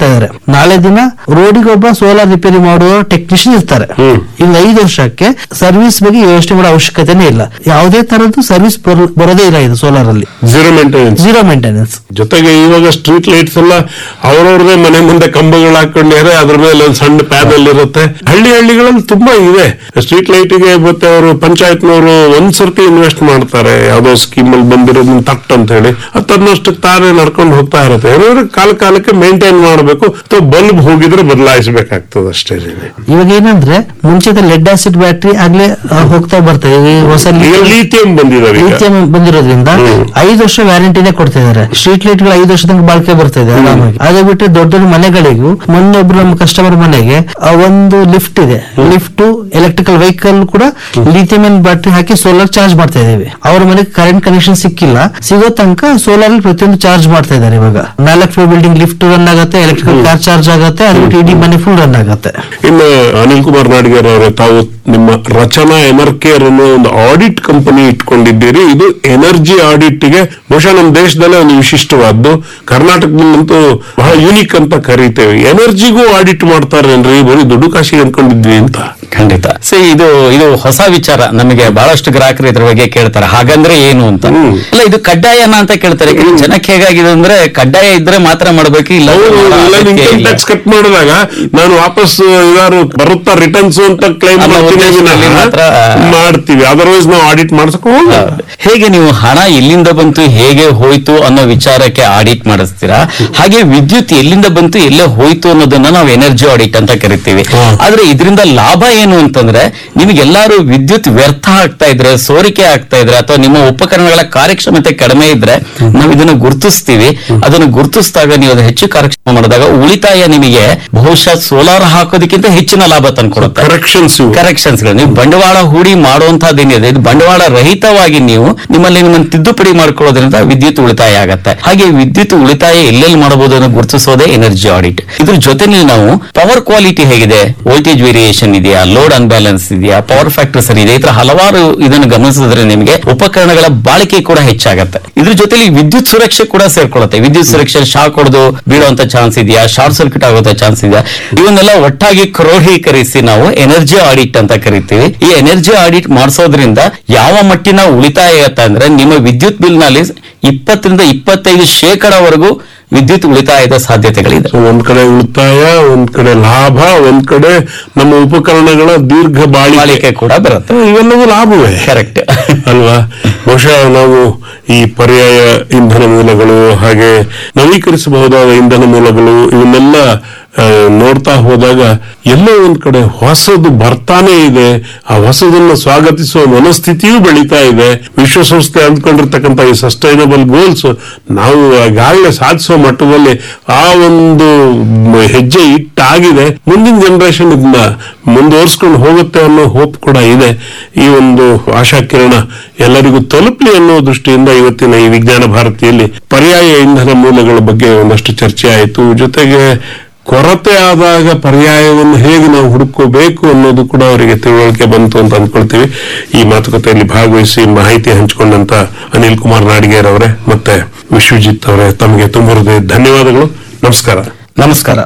ಇದ್ದಾರೆ ನಾಳೆ ದಿನ ರೋಡಿಗೆ ಒಬ್ಬ ಸೋಲಾರ್ ರಿಪೇರಿ ಮಾಡುವ ಟೆಕ್ನಿಷಿಯನ್ ಇರ್ತಾರೆ ಇನ್ನು ಐದು ವರ್ಷಕ್ಕೆ ಸರ್ವಿಸ್ ಬಗ್ಗೆ ಯೋಚನೆ ಮಾಡೋ ಅವಶ್ಯಕತೆನೇ ಇಲ್ಲ ಯಾವುದೇ ತರದ್ದು ಸರ್ವಿಸ್ ಬರೋದೇ ಇಲ್ಲ ಇದು ಸೋಲಾರ್ ಅಲ್ಲಿ ಜೀರೋ ಮೇಂಟೆನೆನ್ಸ್ ಜೀರೋ ಮೇಂಟೆನೆನ್ಸ್ ಜೊತೆಗೆ ಇವಾಗ ಸ್ಟ್ರೀಟ್ ಲೈಟ್ಸ್ ಎಲ್ಲ ಅವ್ರವ್ರದೇ ಮನೆ ಮುಂದೆ ಕಂಬಗಳು ಹಾಕೊಂಡಿದ್ದಾರೆ ಅದ್ರ ಮೇಲೆ ಒಂದು ಸಣ್ಣ ಪ್ಯಾನಲ್ ಇರುತ್ತೆ ಹಳ್ಳಿ ಹಳ್ಳಿಗಳಲ್ಲಿ ತುಂಬಾ ಇದೆ ಸ್ಟ್ರೀಟ್ ಲೈಟ್ಗೆ ಮತ್ತೆ ಅವರು ಪಂಚಾಯತ್ನವರು ಒಂದ್ ಸರ್ತಿ ಇನ್ವೆಸ್ಟ್ ಮಾಡ್ತಾರೆ ಯಾವ್ದೋ ಸ್ಕೀಮ್ ಅಲ್ಲಿ ಬಂದಿರೋದನ್ನ ತಟ್ ಅಂತ ಹೇಳಿ ಅದು ತನ್ನಷ್ಟಕ್ಕೆ ತಾನೇ ನಡ್ಕೊಂಡು ಹೋಗ್ತಾ ಇರುತ್ತೆ ಏನಾದ್ರು ಕಾಲ ಕಾಲಕ್ಕೆ ಮೇಂಟೈನ್ ಮಾಡಬೇಕು ಅಥವಾ ಬಲ್ಬ್ ಹೋಗಿದ್ರೆ ಬದಲಾಯಿಸಬೇಕಾಗ್ತದೆ ಅಷ್ಟೇ ಇವಾಗ ಏನಂದ್ರೆ ಮುಂಚೆದ ಲೆಡ್ ಆಸಿಡ್ ಬ್ಯಾಟ್ರಿ ಆಗ್ಲೇ ಆ, ಹೋಗ್ತಾ ಬರ್ತದೆ ಈ ಹೊಸ ಈಗ ಲೀಥಿಯಂ ಬಂದಿದ್ದಾರೆ ಈಗ ಲಿಥಿಯಂ ಬಂದಿರೋದ್ರಿಂದ ಹ್ಮ್. ಐದು ವರ್ಷ ವ್ಯಾರಂಟಿನೇ ಕೊಡ್ತಾ ಇದಾರೆ ಸ್ಟ್ರೀಟ್ ಲೈಟ್ ಗಳು ಐದು ವರ್ಷದ ತನಕ ಬಾಳಿಕೆ ಬರ್ತಾ ಇದೆ ಆರಾಮಾಗಿ ಅದೇ ಬಿಟ್ಟರೆ ದೊಡ್ಡ ದೊಡ್ಡ ಮನೆಗಳಿಗೂ ಮೊನ್ನೆ ಒಬ್ರು ನಮ್ಮ ಕಸ್ಟಮರ್ ಮನೆಗೆ ಆ ಒಂದು ಲಿಫ್ಟ್ ಇದೆ ಲಿಫ್ಟ್ ಎಲೆಕ್ಟ್ರಿಕಲ್ ವೆಹಿಕಲ್ ಕೂಡ ಲಿಥಿಯಂ ಬ್ಯಾಟ್ರಿ ಹಾಕಿ ಸೋಲಾರ್ ಚಾರ್ಜ್ ಮಾಡ್ತಾ ಇದೀವಿ ಅವ್ರ ಮನೆಗೆ ಕರೆಂಟ್ ಕನೆಕ್ಷನ್ ಸಿಕ್ಕಿಲ್ಲ ಸಿಗೋ ತನಕ ಸೋಲಾರ್ ಪ್ರತಿಯೊಂದು ಚಾರ್ಜ್ ಮಾಡ್ತಾ ಇದ್ದಾರೆ ಇವಾಗ ನಾಲ್ಕು ಫ್ಲೋರ್ ಬಿಲ್ಡಿಂಗ್ ಲಿಫ್ಟ್ ರನ್ ಆಗುತ್ತೆ ಎಲೆಕ್ಟ್ರಿಕಲ್ ಕಾರ್ ಚಾರ್ಜ್ ಆಗುತ್ತೆ ಅದು ಬಿಟ್ಟು ಇಡೀ ಮನೆ ಫುಲ್ ರನ್ ಆಗುತ್ತೆ ಇನ್ನು ಅನಿಲ್ ಕುಮಾರ್ ನಾಡಿಗರ್ ಅವರೇ ತಾವು ನಿಮ್ಮ ರಚನಾ ಎಮರ್ಕೇರ್ ಅನ್ನೋ ಒಂದು ಆಡಿಟ್ ಕಂಪನಿ ಇಟ್ಕೊಂಡಿದ್ದೀರಿ ಇದು ಎನರ್ಜಿ ಆಡಿಟ್ ಗೆ ಬಹುಶಃ ನಮ್ಮ ದೇಶದಲ್ಲೇ ಒಂದು ವಿಶಿಷ್ಟವಾದ್ದು ಕರ್ನಾಟಕದಲ್ಲಂತೂ ಬಹಳ ಯೂನಿಕ್ ಅಂತ ಕರೀತೇವೆ ಎನರ್ಜಿಗೂ ಆಡಿಟ್ ಮಾಡ್ತಾರೇನ್ರಿ ಬರೀ ದುಡ್ಡು ಕಾಶಿಗೆ ಅನ್ಕೊಂಡಿದ್ವಿ ಅಂತ ಖಂಡಿತ ಸೊ ಇದು ಇದು ಹೊಸ ವಿಚಾರ ನಮಗೆ ಬಹಳಷ್ಟು ಗ್ರಾಹಕರು ಇದ್ರ ಬಗ್ಗೆ ಕೇಳ್ತಾರೆ ಹಾಗಂದ್ರೆ ಏನು ಅಂತ ಹ್ಮ್. ಅಲ್ಲ ಇದು ಕಡ್ಡಾಯನ ಅಂತ ಕೇಳ್ತಾರೆ ಯಾಕಂದ್ರೆ ಜನಕ್ಕೆ ಹೇಗಾಗಿದೆ ಅಂದ್ರೆ ಕಡ್ಡಾಯ ಇದ್ರೆ ಮಾತ್ರ ಮಾಡ್ಬೇಕು ಇಲ್ಲ ಹೌದು, ಅಂದ್ರೆ ಎಲ್ಲ ಅಗತ್ಯ ಇನ್ಕಮ್ ಇಲ್ಲ. ಟ್ಯಾಕ್ಸ್ ಕಟ್ ಮಾಡಿದಾಗ ನಾನು ವಾಪಸ್ ಇದಾರು ಬರುತ್ತಾ ರಿಟರ್ನ್ಸ್ ಅಂತ ಕ್ಲೈಮ್ ಅನ್ನೋ ಮಾಡ್ತೀನಿ ಉದ್ದೇಶದಲ್ಲಿ ವಿನಃ ಮಾತ್ರ- ಮಾಡ್ತೀವಿ ಅದರ್ವೈಸ್ ನಾವು ಆಡಿಟ್ ಮಾಡ್ಸಕ್ ಹೋಗಲ್ಲ ಹೇಗೆ ನೀವು ಹಣ ಎಲ್ಲಿಂದ ಬಂತು ಹೇಗೆ ಹೋಯ್ತು ಅನ್ನೋ ವಿಚಾರಕ್ಕೆ ಆಡಿಟ್ ಮಾಡಿಸ್ತೀರಾ ಹಾಗೆ ವಿದ್ಯುತ್ ಎಲ್ಲಿಂದ ಬಂತು ಎಲ್ಲೇ ಹೋಯ್ತು ಅನ್ನೋದನ್ನ ನಾವು ಎನರ್ಜಿ ಆಡಿಟ್ ಅಂತ ಕರಿತೀವಿ ಆದ್ರೆ ಇದರಿಂದ ಲಾಭ ಏನು ಅಂತಂದ್ರೆ ನಿಮಗೆಲ್ಲಾರು ವಿದ್ಯುತ್ ವ್ಯರ್ಥ ಆಗ್ತಾ ಇದ್ರೆ ಸೋರಿಕೆ ಆಗ್ತಾ ಇದ್ರೆ ಅಥವಾ ನಿಮ್ಮ ಉಪಕರಣಗಳ ಕಾರ್ಯಕ್ಷಮತೆ ಕಡಿಮೆ ಇದ್ರೆ ನಾವು ಇದನ್ನು ಗುರುತಿಸ್ತೀವಿ ಅದನ್ನು ಗುರುತಿಸಿದಾಗ ನೀವು ಅದನ್ನ ಹೆಚ್ಚು ಕಾರ್ಯಕ್ಷಮ ಮಾಡಿದಾಗ ಉಳಿತಾಯ ನಿಮಗೆ ಬಹುಶಃ ಸೋಲಾರ್ ಹಾಕೋದಕ್ಕಿಂತ ಹೆಚ್ಚಿನ ಲಾಭ ತಂದ್ಕೊಡುತ್ತೆ ಕರೆಕ್ಷನ್ಸ್ ಕರೆಕ್ಷನ್ಸ್ ನೀವು ಬಂಡವಾಳ ಹೂಡಿ ಮಾಡುವಂತಹದ್ದೇನಿದೆ ಇದು ಬಂಡವಾಳ ರಹಿತವಾಗಿ ನೀವು ನಿಮ್ಮಲ್ಲಿ ನಿಮ್ಮನ್ನು ತಿದ್ದುಪಡಿ ಮಾಡ್ಕೊಳ್ಳೋದ್ರಿಂದ ವಿದ್ಯುತ್ ಉಳಿತಾಯ ಆಗತ್ತೆ ಹಾಗೆ ವಿದ್ಯುತ್ ಉಳಿತಾಯ ಎಲ್ಲೆಲ್ಲಿ ಮಾಡಬಹುದು ಅನ್ನೋ ಗುರುತಿಸೋದೇ ಎನರ್ಜಿ ಆಡಿಟ್ ಇದ್ರ ಜೊತೆಲಿ ನಾವು ಪವರ್ ಕ್ವಾಲಿಟಿ ಹೇಗಿದೆ ವೋಲ್ಟೇಜ್ ವೇರಿಯೇಷನ್ ಇದೆಯಾ ಲೋಡ್ ಅನ್ಬ್ಯಾಲೆನ್ಸ್ ಇದೆಯಾ ಪವರ್ ಫ್ಯಾಕ್ಟರ್ ಸರಿ ಇದೆ ಈ ತರ ಹಲವಾರು ಇದನ್ನು ಗಮನಿಸಿದ್ರೆ ನಿಮಗೆ ಉಪಕರಣಗಳ ಬಾಳಿಕೆ ಕೂಡ ಹೆಚ್ಚಾಗತ್ತೆ ಇದ್ರ ಜೊತೆಲಿ ವಿದ್ಯುತ್ ಸುರಕ್ಷೆ ಕೂಡ ಸೇರ್ಕೊಳ್ಳುತ್ತೆ ವಿದ್ಯುತ್ ಸುರಕ್ಷೆ ಶಾಕ್ ಹೊಡೆದು ಬೀಳುವಂತ ಚಾನ್ಸ್ ಇದೆಯಾ ಶಾರ್ಟ್ ಸರ್ಕ್ಯೂಟ್ ಆಗುವಂತ ಚಾನ್ಸ್ ಇದೆಯಾ ಇವನ್ನೆಲ್ಲ ಒಟ್ಟಾಗಿ ಕ್ರೋಢೀಕರಿಸಿ ನಾವು ಎನರ್ಜಿ ಆಡಿಟ್ ಅಂತ ಕರಿತೀವಿ ಈ ಎನರ್ಜಿ ಆಡಿಟ್ ಮಾಡಿಸೋದ್ರಿಂದ ಯಾವ ಮಟ್ಟಿನ ಉಳಿತಾಯ ಆಗತ್ತೆ ಅಂದ್ರೆ ನಿಮ್ಮ ವಿದ್ಯುತ್ ಬಿಲ್ ನಲ್ಲಿ ಇಪ್ಪತ್ತರಿಂದ ಇಪ್ಪತ್ತೈದು ಶೇಕಡವರೆಗೂ ವಿದ್ಯುತ್ ಉಳಿತಾಯದ ಸಾಧ್ಯತೆಗಳಿದೆ ಸೊ ಒಂದ್ ಕಡೆ ಉಳಿತಾಯ ಒಂದ್ ಕಡೆ ಲಾಭ ಒಂದ್ ಕಡೆ ನಮ್ಮ ಉಪಕರಣಗಳ ದೀರ್ಘ ಬಾಳಿಕೆ ಬಾಳಿಕೆ ಕೂಡ ಬರುತ್ತೆ ಇವೆಲ್ಲವೂ ಲಾಭವೇ ಕರೆಕ್ಟ್ ಅಲ್ವಾ ಬಹುಶಃ ನಾವು ಈ ಪರ್ಯಾಯ ಇಂಧನ ಮೂಲಗಳು ಹಾಗೆ ನವೀಕರಿಸಬಹುದಾದ ಇಂಧನ ಮೂಲಗಳು ಇವನ್ನೆಲ್ಲ ಆ, ನೋಡ್ತಾ ಹೋದಾಗ ಎಲ್ಲೋ ಒಂದ್ ಕಡೆ ಹೊಸದು ಬರ್ತಾನೆ ಇದೆ ಆ ಹೊಸದನ್ನ ಸ್ವಾಗತಿಸುವ ಮನಸ್ಥಿತಿಯೂ ಬೆಳೀತಾ ಇದೆ ವಿಶ್ವಸಂಸ್ಥೆ ಅಂದ್ಕೊಂಡಿರ್ತಕ್ಕಂಥ ಈ ಸಸ್ಟೈನಬಲ್ ಗೋಲ್ಸ್ ನಾವು ಈಗಾಗಲೇ ಸಾಧಿಸುವ ಮಟ್ಟದಲ್ಲಿ ಆ ಒಂದು ಮ- ಹೆಜ್ಜೆ ಇಟ್ಟಾಗಿದೆ ಮುಂದಿನ ಜನರೇಷನ್ ಇದನ್ನ ಮುಂದುವರಿಸ್ಕೊಂಡು ಹೋಗುತ್ತೆ ಅನ್ನೋ ಹೋಪ್ ಕೂಡ ಇದೆ ಈ ಒಂದು ಆಶಾಕಿರಣ ಎಲ್ಲರಿಗೂ ತಲುಪಲಿ ಅನ್ನೋ ದೃಷ್ಟಿಯಿಂದ ಇವತ್ತಿನ ಈ ವಿಜ್ಞಾನ ಭಾರತಿಯಲ್ಲಿ ಪರ್ಯಾಯ ಇಂಧನ ಮೂಲಗಳ ಬಗ್ಗೆ ಒಂದಷ್ಟು ಚರ್ಚೆ ಆಯಿತು ಜೊತೆಗೆ ಕೊರತೆ ಆದಾಗ ಪರ್ಯಾಯವನ್ನು ಹೇಗೆ ನಾವು ಹುಡುಕೋಬೇಕು ಅನ್ನೋದು ಕೂಡ ಅವರಿಗೆ ತಿಳುವಳಿಕೆ ಬಂತು ಅಂತ ಅಂದ್ಕೊಳ್ತೀವಿ ಈ ಮಾತುಕತೆಯಲ್ಲಿ ಭಾಗವಹಿಸಿ ಮಾಹಿತಿ ಹಂಚಿಕೊಂಡಂತ ಅನಿಲ್ ಕುಮಾರ್ ನಾಡಿಗೇರ್ ಅವರೇ ಮತ್ತೆ ವಿಶ್ವಜಿತ್ ಅವರೇ ತಮಗೆ ತುಂಬ ಹೃದಯ ಧನ್ಯವಾದಗಳು ನಮಸ್ಕಾರ ನಮಸ್ಕಾರ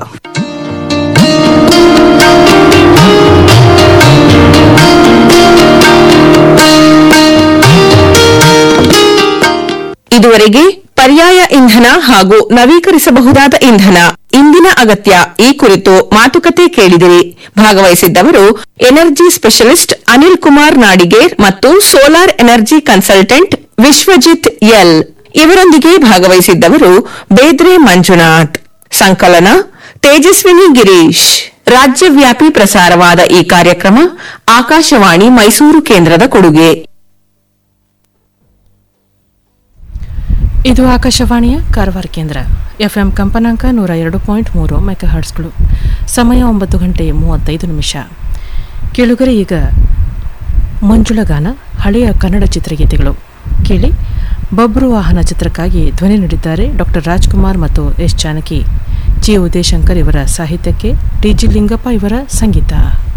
ಇದುವರೆಗೆ ಪರ್ಯಾಯ ಇಂಧನ ಹಾಗೂ ನವೀಕರಿಸಬಹುದಾದ ಇಂಧನ ಇಂದಿನ ಅಗತ್ಯ ಈ ಕುರಿತು ಮಾತುಕತೆ ಕೇಳಿದಿರಿ ಭಾಗವಹಿಸಿದ್ದವರು ಎನರ್ಜಿ ಸ್ಪೆಷಲಿಸ್ಟ್ ಅನಿಲ್ ಕುಮಾರ್ ನಾಡಿಗೇರ್ ಮತ್ತು solar energy consultant Vishwajit L ಇವರೊಂದಿಗೆ ಭಾಗವಹಿಸಿದ್ದವರು ಬೇದ್ರೆ ಮಂಜುನಾಥ್ ಸಂಕಲನ ತೇಜಸ್ವಿನಿ ಗಿರೀಶ್ ರಾಜ್ಯವ್ಯಾಪಿ ಪ್ರಸಾರವಾದ ಈ ಕಾರ್ಯಕ್ರಮ ಆಕಾಶವಾಣಿ ಮೈಸೂರು ಕೇಂದ್ರದ ಕೊಡುಗೆ ಇದು ಆಕಾಶವಾಣಿಯ ಕಾರವಾರ ಕೇಂದ್ರ ಎಫ್ಎಂ ಕಂಪನಾಂಕ ನೂರ ಎರಡು ಪಾಯಿಂಟ್ ಮೂರು ಮೆಗಾಹರ್ಟ್ಸ್ಗಳು ಸಮಯ ಒಂಬತ್ತು ಗಂಟೆ ಮೂವತ್ತೈದು ನಿಮಿಷ ಕೇಳುಗರೆ ಈಗ ಮಂಜುಳಗಾನ ಹಳೆಯ ಕನ್ನಡ ಚಿತ್ರಗೀತೆಗಳು ಕೇಳಿ ಬಬ್ರು ವಾಹನ ಚಿತ್ರಕ್ಕಾಗಿ ಧ್ವನಿ ನೀಡಿದ್ದಾರೆ ಡಾಕ್ಟರ್ ರಾಜ್ಕುಮಾರ್ ಮತ್ತು ಎಸ್ ಜಾನಕಿ ಜಿ ಉದಯಶಂಕರ್ ಇವರ ಸಾಹಿತ್ಯಕ್ಕೆ ಟಿ ಜಿ ಲಿಂಗಪ್ಪ ಇವರ ಸಂಗೀತ